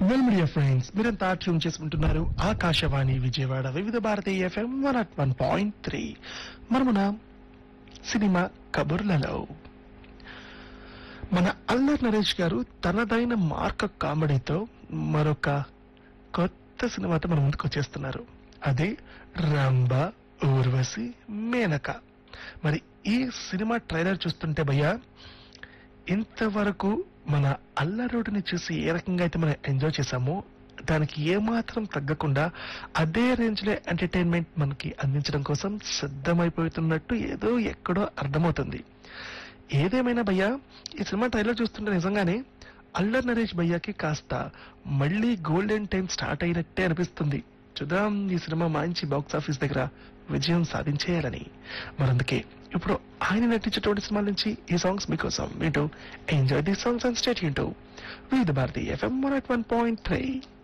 well media friends మీరంతా tune చేసుకుంటున్నారు Akashvani Vijayawada Vividh Bharati FM one at one point three మనమున cinema కబుర్లలో మన అల్లర్ నరేష్ గారు తనదైన మార్క కామెడీతో మరొక కొత్త సినిమాతో మన ముందుకు వచ్చేస్తున్నారు అదే రంభ ఊర్వశి మేనక మరి ఈ సినిమా ట్రైలర్ చూస్తుంటే భయ్యా ఇంతవరకు మన అల్లరోడ్ని చూసి ఏ రకంగా అయితే మనం ఎంజాయ్ చేసామో దానికి ఏమాత్రం తగ్గకుండా అదే రేంజ్ లో ఎంటర్టైన్మెంట్ మనకి అందించడం కోసం సిద్ధమైపోతున్నట్టు ఏదో ఎక్కడో అర్థమవుతుంది ఏదేమైనా భయ్యా ఈ సినిమా ట్రైలర్ చూస్తుంటే నిజంగానే అల్లర్ నరేష్ భయ్యాకి కాస్త మళ్ళీ గోల్డెన్ టైం స్టార్ట్ అయినట్టే అనిపిస్తుంది చూద్దాం ఈ సినిమా మంచి బాక్స్ ఆఫీస్ దగ్గర విజయం సాధించేయాలని మరందుకే ఇప్పుడు ఆయన నటించేటువంటి సినిమాల నుంచి ఈ సాంగ్స్ మీకోసం వింటూ enjoy the songs and state వింటూ Vividh Bharati FM one point three